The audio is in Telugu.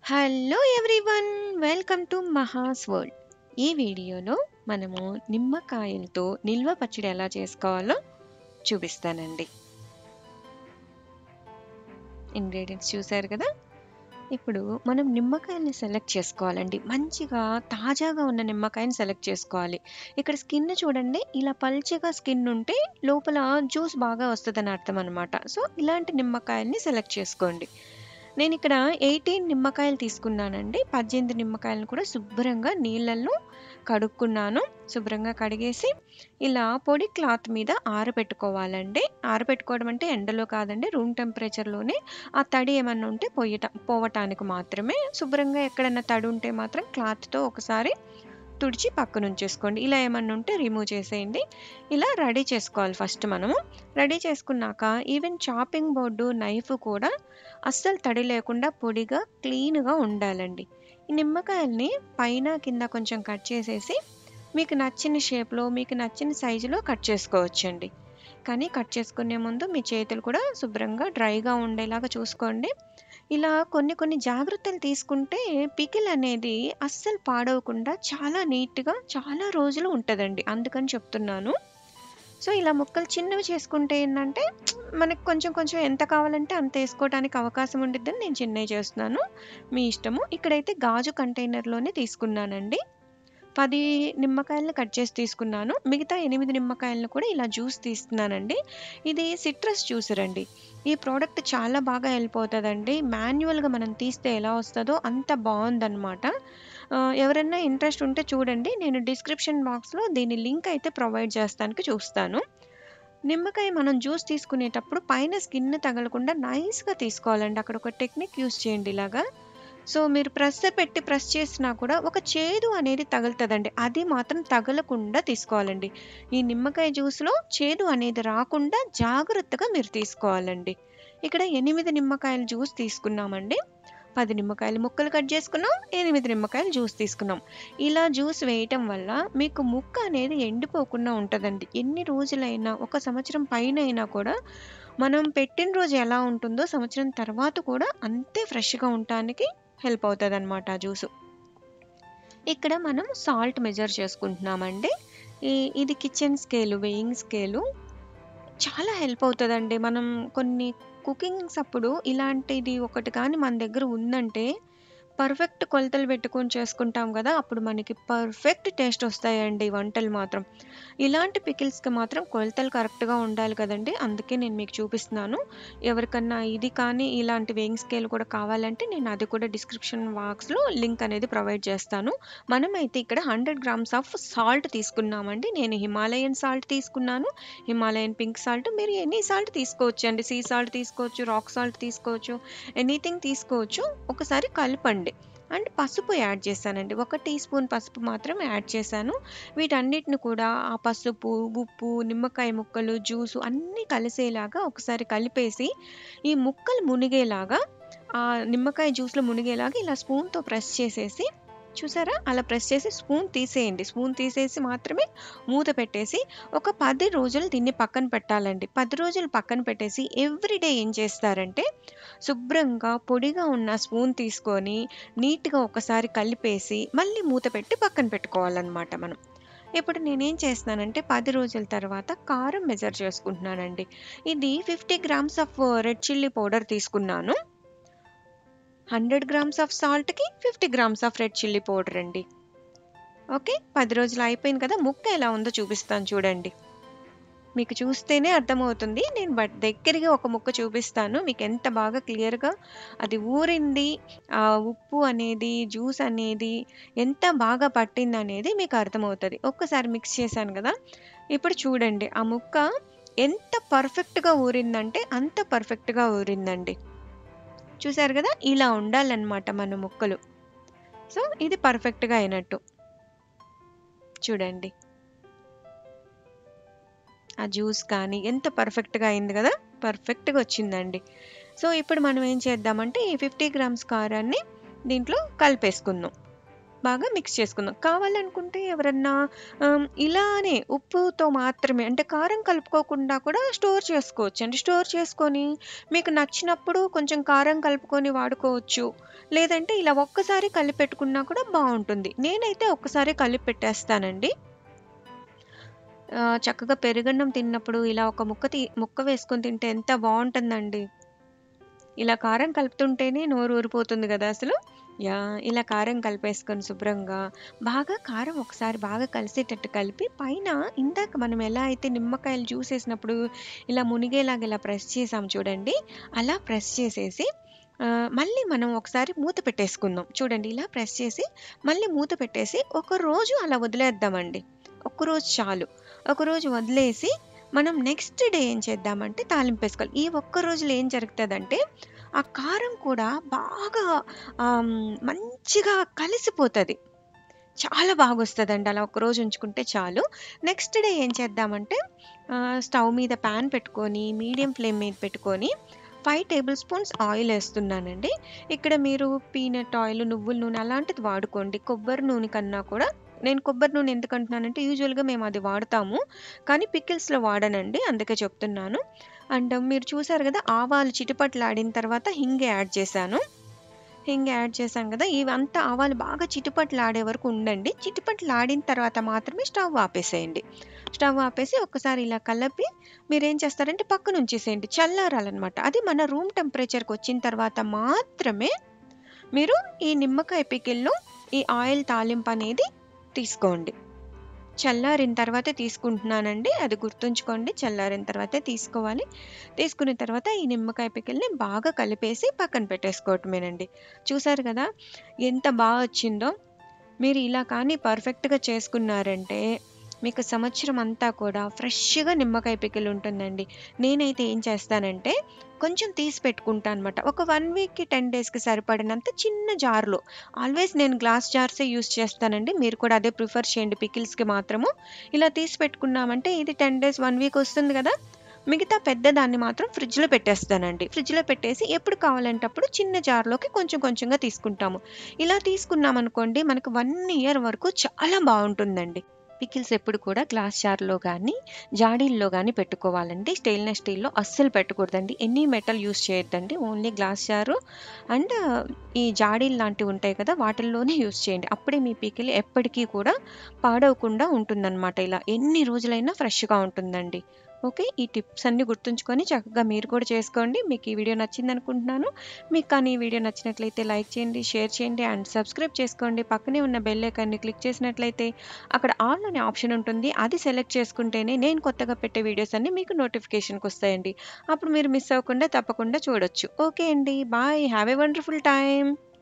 Hello everyone welcome to Maha's World ఈ వీడియోలో మనము నిమ్మకాయలతో నిల్వ పచ్చడి ఎలా చేసుకోవాలో చూపిస్తానండి ఇంగ్రీడియంట్స్ చూసారు కదా ఇప్పుడు మనం నిమ్మకాయని సెలెక్ట్ చేసుకోవాలండి మంచిగా తాజాగా ఉన్న నిమ్మకాయని సెలెక్ట్ చేసుకోవాలి ఇక్కడ స్కిన్ చూడండి ఇలా పల్చగా స్కిన్ ఉంటే లోపల జ్యూస్ బాగా వస్తుందని అర్థం అనమాట సో ఇలాంటి నిమ్మకాయల్ని సెలెక్ట్ చేసుకోండి నేను ఇక్కడ ఎయిటీన్ నిమ్మకాయలు తీసుకున్నానండి పద్దెనిమిది నిమ్మకాయలను కూడా శుభ్రంగా నీళ్ళల్లో కడుక్కున్నాను శుభ్రంగా కడిగేసి ఇలా పొడి క్లాత్ మీద ఆరబెట్టుకోవాలండి ఆరబెట్టుకోవడం అంటే ఎండలో కాదండి రూమ్ టెంపరేచర్లోనే ఆ తడి ఏమన్నా ఉంటే పోయట పోవటానికి మాత్రమే శుభ్రంగా ఎక్కడన్నా తడి ఉంటే మాత్రం క్లాత్తో ఒకసారి తుడిచి పక్కన ఉంచేసుకోండి ఇలా ఏమన్నా ఉంటే రిమూవ్ చేసేయండి ఇలా రెడీ చేసుకోవాలి ఫస్ట్ మనము రెడీ చేసుకున్నాక ఈవెన్ చాపింగ్ బోర్డు నైఫ్ కూడా అస్సలు తడి లేకుండా పొడిగా క్లీన్గా ఉండాలండి ఈ నిమ్మకాయల్ని పైన కింద కొంచెం కట్ చేసేసి మీకు నచ్చిన షేప్లో మీకు నచ్చిన సైజులో కట్ చేసుకోవచ్చండి కానీ కట్ చేసుకునే ముందు మీ చేతులు కూడా శుభ్రంగా డ్రైగా ఉండేలాగా చూసుకోండి ఇలా కొన్ని కొన్ని జాగ్రత్తలు తీసుకుంటే పికిల్ అనేది అస్సలు పాడవకుండా చాలా నీట్గా చాలా రోజులు ఉంటుందండి అందుకని చెప్తున్నాను సో ఇలా ముక్కలు చిన్నవి చేసుకుంటే ఏంటంటే మనకి కొంచెం కొంచెం ఎంత కావాలంటే అంత వేసుకోవడానికి అవకాశం ఉండిద్దని నేను చిన్నవి చేస్తున్నాను మీ ఇష్టము ఇక్కడైతే గాజు కంటైనర్లోనే తీసుకున్నానండి పది నిమ్మకాయలను కట్ చేసి తీసుకున్నాను మిగతా ఎనిమిది నిమ్మకాయలను కూడా ఇలా జ్యూస్ తీస్తున్నానండి ఇది సిట్రస్ జ్యూసర్ అండి ఈ ప్రోడక్ట్ చాలా బాగా హెల్ప్ అవుతుందండి మాన్యువల్గా మనం తీస్తే ఎలా వస్తుందో అంత బాగుందన్నమాట ఎవరైనా ఇంట్రెస్ట్ ఉంటే చూడండి నేను డిస్క్రిప్షన్ బాక్స్లో దీని లింక్ అయితే ప్రొవైడ్ చేస్తానికి చూస్తాను నిమ్మకాయ మనం జ్యూస్ తీసుకునేటప్పుడు పైన స్కిన్ తగలకుండా నైస్గా తీసుకోవాలండి అక్కడ ఒక టెక్నిక్ యూస్ చేయండి ఇలాగా సో మీరు ప్రెస్ పెట్టి ప్రెస్ చేసినా కూడా ఒక చేదు అనేది తగులుతుందండి అది మాత్రం తగలకుండా తీసుకోవాలండి ఈ నిమ్మకాయ జ్యూస్లో చేదు అనేది రాకుండా జాగ్రత్తగా మీరు తీసుకోవాలండి ఇక్కడ ఎనిమిది నిమ్మకాయల జ్యూస్ తీసుకున్నామండి పది నిమ్మకాయలు ముక్కలు కట్ చేసుకున్నాం ఎనిమిది నిమ్మకాయలు జ్యూస్ తీసుకున్నాం ఇలా జ్యూస్ వేయటం వల్ల మీకు ముక్క అనేది ఎండిపోకుండా ఉంటుందండి ఎన్ని రోజులైనా ఒక సంవత్సరం పైన అయినా కూడా మనం పెట్టిన రోజు ఎలా ఉంటుందో సంవత్సరం తర్వాత కూడా అంతే ఫ్రెష్గా ఉండటానికి హెల్ప్ అవుతుంది అనమాట ఆ జ్యూసు ఇక్కడ మనం సాల్ట్ మెజర్ చేసుకుంటున్నామండి ఈ ఇది కిచెన్ స్కేలు వెయింగ్ స్కేలు చాలా హెల్ప్ అవుతుందండి మనం కొన్ని కుకింగ్స్ అప్పుడు ఇలాంటిది ఒకటి కానీ మన దగ్గర ఉందంటే పర్ఫెక్ట్ కొలతలు పెట్టుకొని చేసుకుంటాం కదా అప్పుడు మనకి పర్ఫెక్ట్ టేస్ట్ వస్తాయండి వంటలు మాత్రం ఇలాంటి పికిల్స్కి మాత్రం కొలతలు కరెక్ట్గా ఉండాలి కదండి అందుకే నేను మీకు చూపిస్తున్నాను ఎవరికన్నా ఇది కానీ ఇలాంటి వేయింగ్ స్కేల్ కూడా కావాలంటే నేను అది కూడా డిస్క్రిప్షన్ బాక్స్లో లింక్ అనేది ప్రొవైడ్ చేస్తాను మనమైతే ఇక్కడ హండ్రెడ్ గ్రామ్స్ ఆఫ్ సాల్ట్ తీసుకున్నామండి నేను హిమాలయన్ సాల్ట్ తీసుకున్నాను హిమాలయన్ పింక్ సాల్ట్ మీరు ఎనీ సాల్ట్ తీసుకోవచ్చు అండి సీ సాల్ట్ తీసుకోవచ్చు రాక్ సాల్ట్ తీసుకోవచ్చు ఎనీథింగ్ తీసుకోవచ్చు ఒకసారి కలపండి అండ్ పసుపు యాడ్ చేశానండి ఒక టీ స్పూన్ పసుపు మాత్రం యాడ్ చేశాను వీటన్నిటిని కూడా ఆ పసుపు ఉప్పు నిమ్మకాయ ముక్కలు జ్యూసు అన్నీ కలిసేలాగా ఒకసారి కలిపేసి ఈ ముక్కలు మునిగేలాగా ఆ నిమ్మకాయ జ్యూస్లో మునిగేలాగా ఇలా స్పూన్తో ప్రెస్ చేసేసి చూసారా అలా ప్రెస్ చేసి స్పూన్ తీసేయండి స్పూన్ తీసేసి మాత్రమే మూత పెట్టేసి ఒక పది రోజులు దీన్ని పక్కన పెట్టాలండి పది రోజులు పక్కన పెట్టేసి ఎవ్రీడే ఏం చేస్తారంటే శుభ్రంగా పొడిగా ఉన్న స్పూన్ తీసుకొని నీట్గా ఒకసారి కలిపేసి మళ్ళీ మూత పెట్టి పక్కన పెట్టుకోవాలన్నమాట మనం ఇప్పుడు నేనేం చేస్తున్నానంటే పది రోజుల తర్వాత కారం మెజర్ చేసుకుంటున్నానండి ఇది fifty grams of red chilli powder తీసుకున్నాను హండ్రెడ్ గ్రామ్స్ ఆఫ్ సాల్ట్కి fifty grams of red chilli powder అండి ఓకే పది రోజులు అయిపోయింది కదా ముక్క ఎలా ఉందో చూపిస్తాను చూడండి మీకు చూస్తేనే అర్థమవుతుంది నేను బట్ దగ్గరగా ఒక ముక్క చూపిస్తాను మీకు ఎంత బాగా క్లియర్గా అది ఊరింది ఆ ఉప్పు అనేది జ్యూస్ అనేది ఎంత బాగా పట్టింది అనేది మీకు అర్థమవుతుంది ఒక్కసారి మిక్స్ చేశాను కదా ఇప్పుడు చూడండి ఆ ముక్క ఎంత పర్ఫెక్ట్గా ఊరిందంటే అంత పర్ఫెక్ట్గా ఊరిందండి చూసారు కదా ఇలా ఉండాలన్నమాట మన ముక్కలు సో ఇది పర్ఫెక్ట్గా అయినట్టు చూడండి ఆ జ్యూస్ కానీ ఎంత పర్ఫెక్ట్గా అయింది కదా పర్ఫెక్ట్గా వచ్చిందండి సో ఇప్పుడు మనం ఏం చేద్దామంటే ఈ ఫిఫ్టీ గ్రామ్స్ కారాన్ని దీంట్లో కలిపేసుకుందాం బాగా మిక్స్ చేసుకుందాం. కావాలనుకుంటే ఎవరన్నా ఆహ్, ఇలానే ఉప్పుతో మాత్రమే అంటే కారం కలుపుకోకుండా కూడా స్టోర్ చేసుకోవచ్చండి. స్టోర్ చేసుకొని మీకు నచ్చినప్పుడు కొంచెం కారం కలుపుకొని వాడుకోవచ్చు. లేదంటే ఇలా ఒక్కసారి కలిపెట్టుకున్నా కూడా బావుంటుంది. నేనైతే ఒక్కసారే కలిపి పెట్టేస్తానండి. ఆహ్, చక్కగా పెరుగన్నం తిన్నప్పుడు ఇలా ఒక ముక్క తి ముక్క వేసుకొని తింటే ఎంత బావుంటుందండి. ఇలా కారం కలుపుతుంటేనే నోరు ఊరిపోతుంది గదా అసలు. యాహ్! ఇలా కారం కలిపేసుకొని శుభ్రంగా బాగా కారం ఒకసారి బాగా కలిసేటట్టు కలిపి పైన ఇందాక మనం ఎలా అయితే నిమ్మకాయలు జ్యూస్ ఏసినప్పుడు ఇలా మునిగేలాగా ఇలా ప్రెస్ చేసాం చూడండి. అలా ప్రెస్ చేసేసి ఆహ్, మళ్ళీ మనం ఒకసారి మూత పెట్టేసుకుందాం. చూడండి ఇలా ప్రెస్ చేసి మళ్ళీ మూత పెట్టేసి ఒక రోజు అలా వదిలేద్దామండి. ఒక్కరోజు చాలు. ఒకరోజు వదిలేసి మనం నెక్స్ట్ డే ఏం చేద్దామంటే తాలింపేసుకోవాలి. ఈ ఒక్క రోజులో ఏం జరుగుతదంటే ఆ కారం కూడా బాగా ఆహ్, హ్మ్, మంచిగా కలిసిపోతది. చాలా బాగొస్తదండి. అలా ఒకరోజు ఉంచుకుంటే చాలు. నెక్స్ట్ డే ఏం చేద్దామంటే ఆహ్, స్టవ్ మీద పాన్ పెట్టుకొని మీడియం ఫ్లేమ్ మీద పెట్టుకొని 5 టేబుల్ స్పూన్స్ ఆయిల్ ఏస్తున్నానండి. ఇక్కడ మీరు పీనట్ ఆయిల్, నువ్వుల నూనె అలాంటిది వాడుకోండి. కొబ్బరి నూనె కన్నా కూడా నేను కొబ్బరి నూనె ఎందుకంటున్నానంటే యూజువల్‌గా మేము అది వాడతాము. కానీ పికిల్స్‌లో వాడనండి. అందుకే చెప్తున్నాను. అండ్ మీరు చూసారు గదా! ఆవాలు చిటపటలాడిన తర్వాత హింగ్ యాడ్ చేశాను. హింగ్ యాడ్ చేశాం గదా! ఇవంతా ఆవాలు బాగా చిటపటలాడే వరకు ఉండండి. చిటపటలాడిన తర్వాత మాత్రమే స్టవ్ ఆపేసేయండి. స్టవ్ ఆపేసి ఒక్కసారి ఇలా కలిపి మీరేం చేస్తారంటే పక్కన ఉంచేసేయండి. చల్లారాలనమాట. అది మన రూమ్ టెంపరేచర్‌కొచ్చిన తర్వాత మాత్రమే మీరు ఈ నిమ్మకాయ పికిల్‌లో ఈ ఆయిల్ తాలింపనేది తీసుకోండి. చల్లారిన తర్వాతే తీసుకుంటున్నానండి. అది గుర్తుంచుకోండి. చల్లారిన తర్వాతే తీసుకోవాలి. తీసుకున్న తర్వాత ఈ నిమ్మకాయ పికిల్‌ని బాగా కలిపేసి పక్కన పెట్టేసుకోవటమేనండి. చూసారు గదా! ఎంత బా వచ్చిందో. మీరు ఇలా కానీ పర్ఫెక్ట్‌గా చేసుకున్నారంటే మీకు సంవత్సరం అంతా కూడా ఫ్రెష్‌గా నిమ్మకాయ పికిల్ ఉంటుందండి. నేనైతే ఏం చేస్తానంటే కొంచెం తీసి పెట్టుకుంటా అనమాట. ఒక 1 వీక్‌కి, 10 డేస్‌కి సరిపడినంత చిన్న జార్‌లో ఆల్వేస్ నేను గ్లాస్ జార్సే యూజ్ చేస్తానండి. మీరు కూడా అదే ప్రిఫర్ చేయండి పికిల్స్‌కి మాత్రము. ఇలా తీసి పెట్టుకున్నామంటే ఇది 10 డేస్, 1 వీక్ వస్తుంది గదా! మిగతా పెద్దదాన్ని మాత్రం ఫ్రిడ్జ్‌లో పెట్టేస్తానండి. ఫ్రిడ్జ్‌లో పెట్టేసి ఎప్పుడు కావాలంటే అప్పుడు చిన్న జార్‌లోకి కొంచెం కొంచెంగా తీసుకుంటాము. ఇలా తీసుకున్నామనుకోండి మనకు 1 ఇయర్ వరకు చాలా బావుంటుందండి. పికిల్స్ ఎప్పుడు కూడా గ్లాస్ జార్‌లో గానీ, జాడీల్లో గానీ పెట్టుకోవాలండి. స్టెయిన్‌లెస్ స్టీల్‌లో అస్సలు పెట్టకూడదండి. ఎనీ మెటల్ యూజ్ చేయొద్దండి. ఓన్లీ గ్లాస్ జారు అండ్ ఈ జాడీలు లాంటివి ఉంటాయి కదా! వాటిల్లోనే యూజ్ చేయండి. అప్పుడే మీ పికిల్ ఎప్పటికీ కూడా పాడవకుండా ఉంటుందనమాట. ఇలా ఎన్ని రోజులైనా ఫ్రెష్‌గా ఉంటుందండి. ఓకే. ఈ టిప్స్ అన్నీ గుర్తుంచుకొని చక్కగా మీరు కూడా చేసుకోండి. మీకు ఈ వీడియో నచ్చిందనుకుంటున్నాను. మీకు కానీ ఈ వీడియో నచ్చినట్లయితే లైక్ చేయండి, షేర్ చేయండి అండ్ సబ్స్క్రైబ్ చేసుకోండి. పక్కనే ఉన్న బెల్ ఐకాన్‌ని క్లిక్ చేసినట్లయితే అక్కడ ఆల్ అనే ఆప్షన్ ఉంటుంది. అది సెలెక్ట్ చేసుకుంటేనే నేను కొత్తగా పెట్టే వీడియోస్ అన్నీ మీకు నోటిఫికేషన్‌కొస్తాయండి. అప్పుడు మీరు మిస్ అవ్వకుండా తప్పకుండా చూడొచ్చు. ఓకే అండి. Bye. Have a wonderful time.